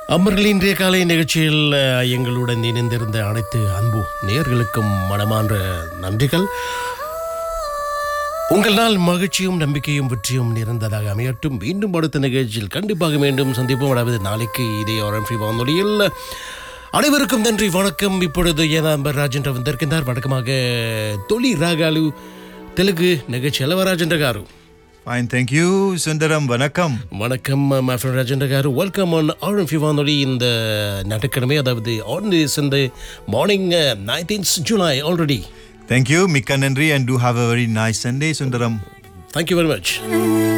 அமர்கள் இன்றைய காலை நிகழ்ச்சியில் அஹ், எங்களுடன் இணைந்திருந்த அனைத்து அன்பு நேயர்களுக்கும் மனமார்ந்த நன்றிகள் உங்கள் நாள் மகிழ்ச்சியும் நம்பிக்கையும் வெற்றியும் நிறைந்ததாக அமையட்டும் மீண்டும் அடுத்த நிகழ்ச்சியில் கண்டிப்பாக மீண்டும் சந்திப்போம் அதாவது நாளைக்கு இதே ஆரம்பி வானொலியில் அனைவருக்கும் நன்றி வணக்கம் இப்பொழுது ஏனாம்பர் ராஜேந்திர வந்திருக்கின்றார் வணக்கமாக தொலி ராகாலு தெலுங்கு நிகழ்ச்சி அல்லவா Rajendra garu fine thank you Sundaram వనకం வணக்கம் my friend ராஜேந்திர గారు வெல்கம் ஆன் ஆர்எம்பி வானொலி இந்த ஞாயிற்றுக்கிழமை அதாவது ஆன் இஸ் இந்த morning nineteenth July already thank you మిక్క నండ్రి and do have a very nice Sunday Sundaram thank you very much